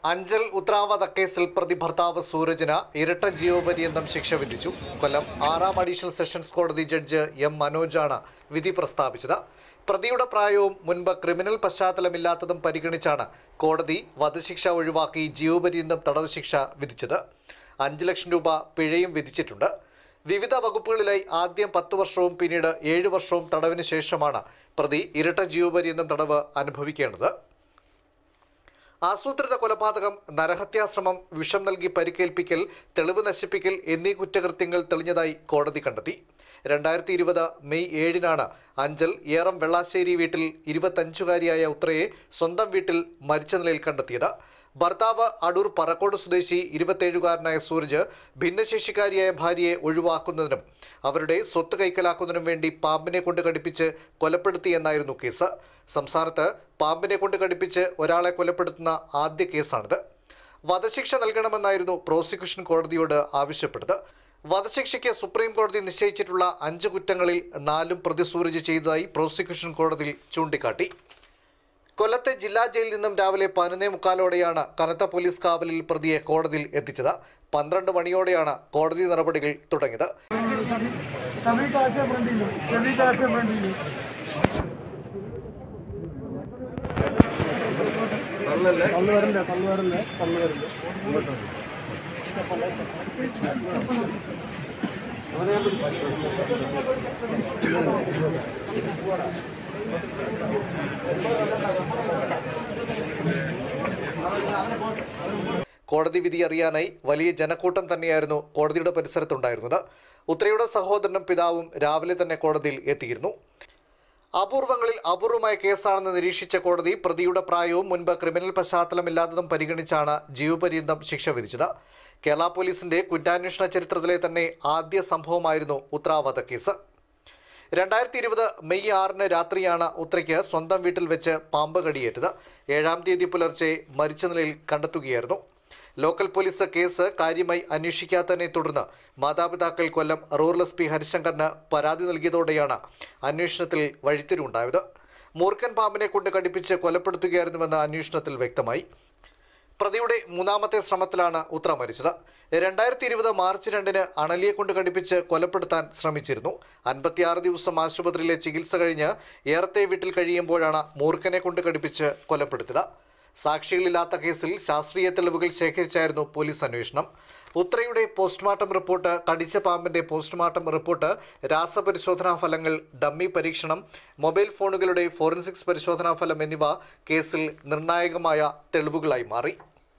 അഞ്ചൽ ഉത്തരാവധ കേസിൽ പ്രതി ഭർത്താവ് സൂരജിന് ഇരട്ട ജീവപര്യന്തം ശിക്ഷ വിധിച്ചു കൊല്ലം ആറാം അഡീഷണൽ സെഷൻസ് കോടതി ജഡ്ജ് എം മനോജാണ് വിധി പ്രസ്താവിച്ചത് പ്രതിയുടെ പ്രായവും മുൻപ് ക്രിമിനൽ പശ്ചാത്തലമില്ലാത്തതും പരിഗണിച്ചാണ് കോടതി വധശിക്ഷ ഒഴിവാക്കി ജീവപര്യന്തം തടവ് ശിക്ഷ വിധിച്ചത് അഞ്ച് ലക്ഷം രൂപ പിഴയും വിധിച്ചിട്ടുണ്ട് വിവിധ വകുപ്പുകളിലായി ആദ്യം പത്ത് വർഷവും പിന്നീട് ഏഴ് വർഷവും തടവിന് ശേഷമാണ് പ്രതി ഇരട്ട ജീവപര്യന്തം തടവ് അനുഭവിക്കേണ്ടത് ആസൂത്രിത കൊലപാതകം നരഹത്യാശ്രമം വിഷം നൽകി പരിക്കേൽപ്പിക്കൽ തെളിവ് നശിപ്പിക്കൽ എന്നീ കുറ്റകൃത്യങ്ങൾ തെളിഞ്ഞതായി കോടതി കണ്ടെത്തി രണ്ടായിരത്തി ഇരുപത് മെയ് ഏഴിനാണ് അഞ്ചൽ ഏറം വെള്ളാശ്ശേരി വീട്ടിൽ ഇരുപത്തഞ്ചുകാരിയായ ഉത്രയെ സ്വന്തം വീട്ടിൽ മരിച്ച നിലയിൽ കണ്ടെത്തിയത് ഭർത്താവ് അടൂർ പറക്കോട് സ്വദേശി ഇരുപത്തേഴുകാരനായ സൂരജ് ഭിന്നശേഷിക്കാരിയായ ഭാര്യയെ ഒഴിവാക്കുന്നതിനും അവരുടെ സ്വത്ത് കൈക്കലാക്കുന്നതിനും വേണ്ടി പാമ്പിനെ കൊണ്ട് കടിപ്പിച്ച് കൊലപ്പെടുത്തിയെന്നായിരുന്നു കേസ് സംസ്ഥാനത്ത് പാമ്പിനെ കൊണ്ട് കടിപ്പിച്ച് ഒരാളെ കൊലപ്പെടുത്തുന്ന ആദ്യ കേസാണിത് വധശിക്ഷ നൽകണമെന്നായിരുന്നു പ്രോസിക്യൂഷൻ കോടതിയോട് ആവശ്യപ്പെട്ടത് വധശിക്ഷയ്ക്ക് സുപ്രീം കോടതി നിശ്ചയിച്ചിട്ടുള്ള അഞ്ച് കുറ്റങ്ങളിൽ നാലും പ്രതി സൂരജ് ചെയ്തതായി പ്രോസിക്യൂഷൻ കോടതിയിൽ ചൂണ്ടിക്കാട്ടി കൊല്ലത്തെ ജില്ലാ ജയിലിൽ നിന്നും രാവിലെ പതിനൊന്നേ മുക്കാലോടെയാണ് കനത്ത പോലീസ് കാവലിൽ പ്രതിയെ കോടതിയിൽ എത്തിച്ചത് പന്ത്രണ്ട് മണിയോടെയാണ് കോടതി നടപടികൾ തുടങ്ങിയത് कभी कैसे मंडी लो कभी कैसे मंडी लो കള്ളു വരണ്ട കള്ളു വരണ്ട കള്ളു വരണ്ട കോടതി വിധി അറിയാനായി വലിയ ജനക്കൂട്ടം തന്നെയായിരുന്നു കോടതിയുടെ പരിസരത്തുണ്ടായിരുന്നത് ഉത്രയുടെ സഹോദരനും പിതാവും രാവിലെ തന്നെ കോടതിയിൽ എത്തിയിരുന്നു അപൂർവങ്ങളിൽ അപൂർവമായ കേസാണെന്ന് നിരീക്ഷിച്ച കോടതി പ്രതിയുടെ പ്രായവും മുൻപ് ക്രിമിനൽ പശ്ചാത്തലമില്ലാത്തതും പരിഗണിച്ചാണ് ജീവപര്യന്തം ശിക്ഷ വിധിച്ചത് കേരള പോലീസിന്റെ കുറ്റാന്വേഷണ ചരിത്രത്തിലെ തന്നെ ആദ്യ സംഭവമായിരുന്നു ഉത്രാവധ കേസ് രണ്ടായിരത്തി ഇരുപത് മെയ് ആറിന് രാത്രിയാണ് ഉത്രയ്ക്ക് സ്വന്തം വീട്ടിൽ വെച്ച് പാമ്പ് കടിയേറ്റത് ഏഴാം തീയതി പുലർച്ചെ മരിച്ച നിലയിൽ കണ്ടെത്തുകയായിരുന്നു ലോക്കൽ പോലീസ് കേസ് കാര്യമായി അന്വേഷിക്കാത്തതിനെ തുടർന്ന് മാതാപിതാക്കൾ കൊല്ലം റൂറൽ എസ് പി ഹരിശങ്കറിന് പരാതി നൽകിയതോടെയാണ് അന്വേഷണത്തിൽ വഴിത്തിരിവുണ്ടായത് മൂർഖൻ പാമ്പിനെ കൊണ്ട് കടിപ്പിച്ച് കൊലപ്പെടുത്തുകയായിരുന്നുവെന്ന് അന്വേഷണത്തിൽ വ്യക്തമായി പ്രതിയുടെ മൂന്നാമത്തെ ശ്രമത്തിലാണ് ഉത്ര മരിച്ചത് രണ്ടായിരത്തി ഇരുപത് മാർച്ച് രണ്ടിന് അണലിയെ കൊണ്ട് കടിപ്പിച്ച് കൊലപ്പെടുത്താൻ ശ്രമിച്ചിരുന്നു അൻപത്തിയാറ് ദിവസം ആശുപത്രിയിലെ ചികിത്സ കഴിഞ്ഞ് ഏറത്തെ വീട്ടിൽ കഴിയുമ്പോഴാണ് മൂർഖനെ കൊണ്ട് കടിപ്പിച്ച് കൊലപ്പെടുത്തിയത് സാക്ഷികളില്ലാത്ത കേസിൽ ശാസ്ത്രീയ തെളിവുകൾ ശേഖരിച്ചായിരുന്നു പോലീസ് അന്വേഷണം ഉത്രയുടെ പോസ്റ്റ്മോർട്ടം റിപ്പോർട്ട് കടിച്ച പാമ്പിന്റെ പോസ്റ്റ്മോർട്ടം റിപ്പോർട്ട് രാസപരിശോധനാ ഫലങ്ങൾ ഡമ്മി പരീക്ഷണം മൊബൈൽ ഫോണുകളുടെ ഫോറൻസിക്സ് പരിശോധനാ ഫലം എന്നിവ കേസിൽ നിർണായകമായ തെളിവുകളായി മാറി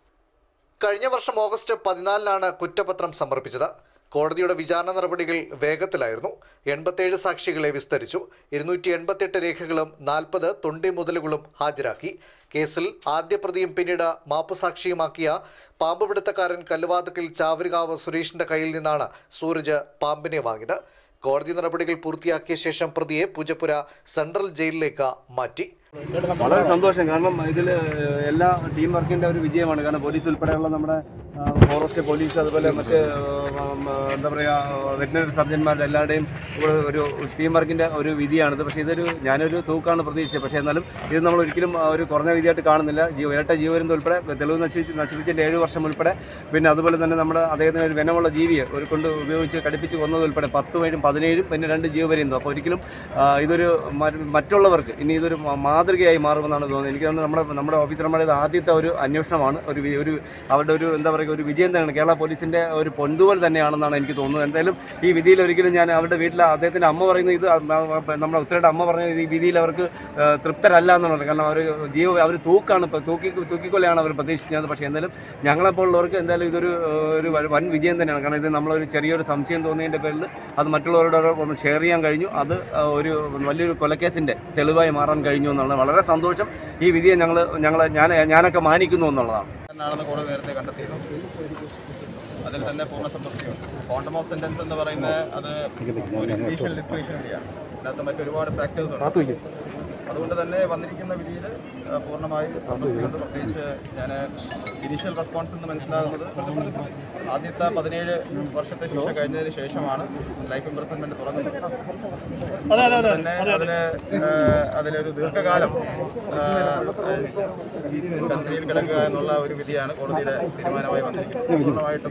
കഴിഞ്ഞ വർഷം ഓഗസ്റ്റ് പതിനാലിനാണ് കുറ്റപത്രം സമർപ്പിച്ചത് കോടതിയുടെ വിചാരണ നടപടികൾ വേഗത്തിലായിരുന്നു എൺപത്തേഴ് സാക്ഷികളെ വിസ്തരിച്ചു ഇരുന്നൂറ്റി എൺപത്തെട്ട് രേഖകളും നാൽപ്പത് തൊണ്ടി മുതലുകളും ഹാജരാക്കി കേസിൽ ആദ്യ പ്രതിയും പിന്നീട് മാപ്പുസാക്ഷിയുമാക്കിയ പാമ്പ് പിടുത്തക്കാരൻ കല്ലുവാതുക്കിൽ ചാവരികാവ് സുരേഷിന്റെ കയ്യിൽ നിന്നാണ് സൂരജ് പാമ്പിനെ വാങ്ങിയത് കോടതി നടപടികൾ പൂർത്തിയാക്കിയ ശേഷം പ്രതിയെ പൂജപ്പുര സെൻട്രൽ ജയിലിലേക്ക് മാറ്റി വളരെ സന്തോഷം കാരണം ഇതിൽ എല്ലാ ടീം വർക്കിൻ്റെ ഒരു വിജയമാണ് കാരണം പോലീസ് ഉൾപ്പെടെയുള്ള നമ്മുടെ ആ, ഫോറസ്റ്റ് പോലീസ് അതുപോലെ മറ്റ് ആ, ഉം, എന്താ പറയുക വെറ്റിനറി സർജന്മാരുടെ എല്ലാവരുടെയും കൂടെ ഒരു ടീം വർക്കിൻ്റെ ഒരു വിധിയാണിത് പക്ഷേ ഇതൊരു ഞാനൊരു തൂക്കാണ് പ്രതീക്ഷിച്ചത് പക്ഷേ എന്നാലും ഇത് നമ്മൾ ഒരിക്കലും ആ, ഒരു കുറഞ്ഞ വിധിയായിട്ട് കാണുന്നില്ല ജീവ ഇരട്ട ജീവരുന്ന ഉൾപ്പെടെ തെളിവ് നശിപ്പിച്ച് നശിപ്പിച്ചതിൻ്റെ ഏഴ് വർഷം ഉൾപ്പെടെ പിന്നെ അതുപോലെ തന്നെ നമ്മുടെ അദ്ദേഹത്തിന് ഒരു വെനമുള്ള ജീവിയെ ഒരു കൊണ്ട് ഉപയോഗിച്ച് കടിപ്പിച്ച് കൊന്നത് ഉൾപ്പെടെ പത്ത് പേരും പതിനേഴും പിന്നെ രണ്ട് ജീവപര്യന്തം അപ്പോൾ ഒരിക്കലും ആ, ഇതൊരു മറ്റ് മറ്റുള്ളവർക്ക് ഇനി ഇതൊരു മാ- മാതൃകയായി മാറുമെന്നാണ് തോന്നുന്നത് എനിക്ക് തോന്നുന്നു നമ്മുടെ നമ്മുടെ ഓഫീസർമാരുടെ ഇത് ആദ്യത്തെ ഒരു അന്വേഷണമാണ് ഒരു വി- ഒരു അവരുടെ ഒരു എന്താ പറയുക ഒരു വിജയം തന്നെയാണ് കേരള പോലീസിൻ്റെ ഒരു പൊന്തുവൽ തന്നെയാണെന്നാണ് എനിക്ക് തോന്നുന്നത് എന്തായാലും ഈ വിധിയിൽ ഒരിക്കലും ഞാൻ അവരുടെ വീട്ടിൽ അദ്ദേഹത്തിൻ്റെ അമ്മ പറയുന്നത് ഇത് നമ്മുടെ ഉത്തരയുടെ അമ്മ പറഞ്ഞത് ഈ വിധിയിൽ അവർക്ക് ആ, തൃപ്തരല്ല എന്നുള്ളത് കാരണം അവർ ജീവ അവർ തൂക്കാണ് ഇപ്പോൾ തൂക്കി തൂക്കിക്കൊല്ലയാണ് അവർ പ്രതീക്ഷിച്ചത് പക്ഷേ എന്തായാലും ഞങ്ങളെപ്പോലുള്ളവർക്ക് എന്തായാലും ഇതൊരു ആ, ഒരു വ- വൻ വിജയം തന്നെയാണ് കാരണം ഇത് നമ്മളൊരു ചെറിയൊരു സംശയം തോന്നിയതിൻ്റെ പേരിൽ അത് മറ്റുള്ളവരോട് ഷെയർ ചെയ്യാൻ കഴിഞ്ഞു അത് ആ, ഒരു വലിയൊരു കൊലക്കേസിൻ്റെ തെളിവായി മാറാൻ കഴിഞ്ഞു എന്നുള്ളത് വളരെ സന്തോഷം ഈ വിധിയെ ഞങ്ങൾ ഞങ്ങൾ ഞാൻ ഞാനൊക്കെ മാനിക്കുന്നു എന്നുള്ളതാണ് ആണെന്ന് കോടതി നേരത്തെ കണ്ടെത്തിയിരുന്നു അതിൽ തന്നെ പൂർണ്ണ സംതൃപ്തിയുണ്ട് ക്വാണ്ടം ഓഫ് സെന്റൻസ് എന്ന് പറയുന്നത് അത് ഒരു ജുഡീഷ്യൽ ഡിസ്ക്രിപ്ഷൻ ആണ് അതിനകത്ത് മറ്റൊരുപാട് ഫാക്ടേഴ്സ് ഉണ്ട് അതുകൊണ്ട് തന്നെ വന്നിരിക്കുന്ന വിധിയിൽ പൂർണ്ണമായി സംതൃപ്തിയുണ്ട് പ്രത്യേകിച്ച് ഞാൻ ഇനീഷ്യൽ റെസ്പോൺസിൽ നിന്ന് മനസ്സിലാകുന്നത് ആദ്യത്തെ പതിനേഴ് വർഷത്തെ ശിക്ഷ കഴിഞ്ഞതിന് ശേഷമാണ് ലൈഫ് ഇംപ്രസൺമെന്റ് തുടങ്ങുന്നത് തന്നെ അതില് ഏഹ്, അതിലൊരു ദീർഘകാലം കസ്റ്റഡിയിൽ കിടക്കുക എന്നുള്ള ഒരു വിധിയാണ് കോടതിയുടെ തീരുമാനമായി വന്നിരിക്കുന്നത് പൂർണ്ണമായിട്ടും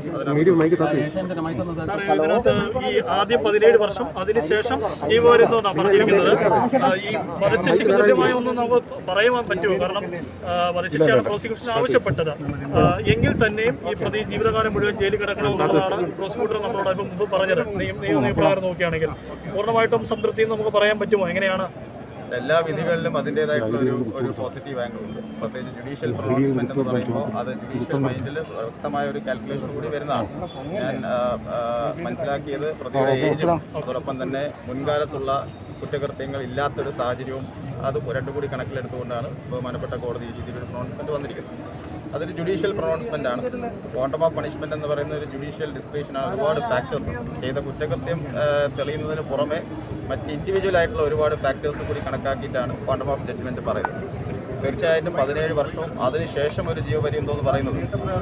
അതിനകത്ത് സാർ ഇതിനകത്ത് ഈ ആദ്യം പതിനേഴ് വർഷം അതിനുശേഷം ജീവപര്യന്തം എന്നാണ് പറഞ്ഞിരിക്കുന്നത് ആ, ഈ വധശിക്ഷയ്ക്ക് തുല്യമായ ഒന്നും നമുക്ക് പറയാൻ പറ്റുമോ കാരണം ആ, വധശിക്ഷയാണ് പ്രോസിക്യൂഷൻ ആവശ്യപ്പെട്ടത് ആ, എങ്കിൽ തന്നെയും ഈ പ്രതി ജീവിതകാലം മുഴുവൻ ജയിലിൽ കിടക്കണമെന്നുള്ളതാണ് പ്രോസിക്യൂട്ടർ നമ്മളോട് ഇപ്പം മുമ്പ് പറഞ്ഞത് നിയമ നിയമ നിയമപ്രകാരം നോക്കുകയാണെങ്കിൽ പൂർണ്ണമായിട്ടും സംതൃപ്തി എന്ന് നമുക്ക് പറയാൻ പറ്റുമോ എങ്ങനെയാണ് എല്ലാ വിധികളിലും അതിൻ്റെതായിട്ടുള്ള ഒരു ഒരു പോസിറ്റീവ് ആംഗിൾ ഉണ്ട് പ്രത്യേകിച്ച് ജുഡീഷ്യൽ പ്രൊണൗൺസ്മെന്റ് എന്ന് പറയുമ്പോൾ അത് ജുഡീഷ്യൽ മൈൻഡിൽ വ്യക്തമായ ഒരു കാൽക്കുലേഷൻ കൂടി വരുന്നതാണ് ഞാൻ ആ, ആ, മനസ്സിലാക്കിയത് പ്രതിയുടെ ഏജും അതോടൊപ്പം തന്നെ മുൻകാലത്തുള്ള കുറ്റകൃത്യങ്ങൾ ഇല്ലാത്തൊരു സാഹചര്യവും അത് രണ്ടും കൂടി കണക്കിലെടുത്തുകൊണ്ടാണ് ബഹുമാനപ്പെട്ട കോടതി ഈ രീതിയിലൊരു പ്രൊണൗൺസ്മെന്റ് വന്നിരിക്കുന്നത് അതൊരു ജുഡീഷ്യൽ പ്രൊണൗൺസ്മെന്റ് ആണ് ക്വാണ്ടം ഓഫ് പണിഷ്മെന്റ് എന്ന് പറയുന്ന ഒരു ജുഡീഷ്യൽ ഡിസ്ക്രിപ്ഷൻ ആണ് ഒരുപാട് ഫാക്ടേഴ്സ് ചെയ്ത കുറ്റകൃത്യം ആ, തെളിയുന്നതിന് പുറമെ മറ്റ് ഇൻഡിവിജ്വൽ ആയിട്ടുള്ള ഒരുപാട് ഫാക്ടേഴ്സ് കൂടി കണക്കാക്കിയിട്ടാണ് ക്വാണ്ടം ഓഫ് ജഡ്ജ്മെന്റ് പറയുന്നത് തീർച്ചയായിട്ടും പതിനേഴ് വർഷവും അതിനുശേഷം ഒരു ജീവപര്യന്തം എന്ന് പറയുന്നത്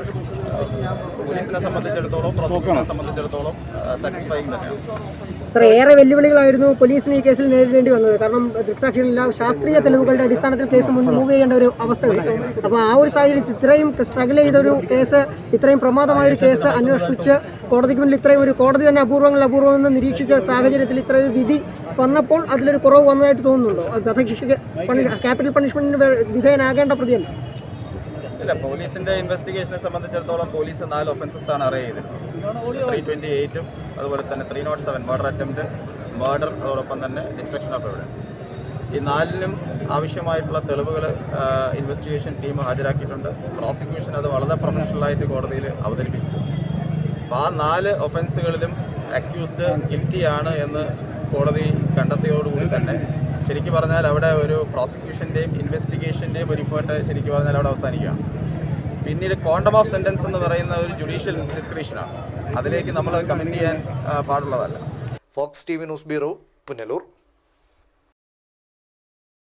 ആ, പോലീസിനെ സംബന്ധിച്ചിടത്തോളം പ്രോസിക്യൂഷനെ സംബന്ധിച്ചിടത്തോളം സാറ്റിസ്ഫൈങ് തന്നെയാണ് സർ ഏറെ വെല്ലുവിളികളായിരുന്നു പോലീസിന് ഈ കേസിൽ നേരിടേണ്ടി വന്നത് കാരണം ദൃക്സാക്ഷികളില്ല ശാസ്ത്രീയ തെളിവുകളുടെ അടിസ്ഥാനത്തിൽ കേസ് മുൻ മൂവ് ചെയ്യേണ്ട ഒരു അവസ്ഥയുണ്ടായി അപ്പോൾ ആ ഒരു സാഹചര്യത്തിൽ ഇത്രയും സ്ട്രഗിൾ ചെയ്ത ഒരു കേസ് ഇത്രയും പ്രമാദമായ ഒരു കേസ് അന്വേഷിച്ച് കോടതിക്ക് മുന്നിൽ ഇത്രയും ഒരു കോടതി തന്നെ അപൂർവങ്ങൾ അപൂർവമെന്ന് നിരീക്ഷിച്ച സാഹചര്യത്തിൽ ഇത്രയും ഒരു വിധി വന്നപ്പോൾ അതിലൊരു കുറവ് വന്നതായിട്ട് തോന്നുന്നുണ്ടോ അത് വധശിക്ഷയ്ക്ക് പണി ക്യാപിറ്റൽ പണിഷ്മെന്റിന് വിധേയനാകേണ്ട പ്രതിയല്ല ഇല്ല പോലീസിന്റെ ഇൻവെസ്റ്റിഗേഷനെ സംബന്ധിച്ചിടത്തോളം പോലീസ് നാല് ഒഫൻസസ് ആണ് അറേ ചെയ്തിരുന്നത് ത്രീ ട്വന്റി എയ്റ്റും അതുപോലെ തന്നെ three not seven murder attempt murder അതോടൊപ്പം തന്നെ ഡിസ്ട്രക്ഷൻ ഓഫ് എവിഡൻസ് ഈ നാലിനും ആവശ്യമായിട്ടുള്ള തെളിവുകൾ ഇൻവെസ്റ്റിഗേഷൻ ടീം ഹാജരാക്കിയിട്ടുണ്ട് പ്രോസിക്യൂഷൻ അത് വളരെ പ്രൊഫഷണലായിട്ട് കോടതിയിൽ അവതരിപ്പിച്ചിട്ടുണ്ട് അപ്പോൾ ആ നാല് ഒഫൻസുകളിലും അക്യൂസ്ഡ് ഗിൽറ്റി ആണ് എന്ന് കോടതി കണ്ടെത്തിയോടുകൂടി തന്നെ ശരിക്കും പറഞ്ഞാൽ അവിടെ ഒരു പ്രോസിക്യൂഷൻ്റെയും ഇൻവെസ്റ്റിഗേഷൻ്റെയും ഒരു ഇഫേർട്ട് ശരിക്കും പറഞ്ഞാൽ അവിടെ അവസാനിക്കുകയാണ് പിന്നീട് ക്വാണ്ടം ഓഫ് സെൻറ്റൻസ് എന്ന് പറയുന്ന ഒരു ജുഡീഷ്യൽ ഡിസ്ക്രിപ്ഷനാണ് അതിലേക്ക് നമ്മൾ കമൻറ്റ് ചെയ്യാൻ ആ, പാടുള്ളതല്ല Fox T V news bureau Punalur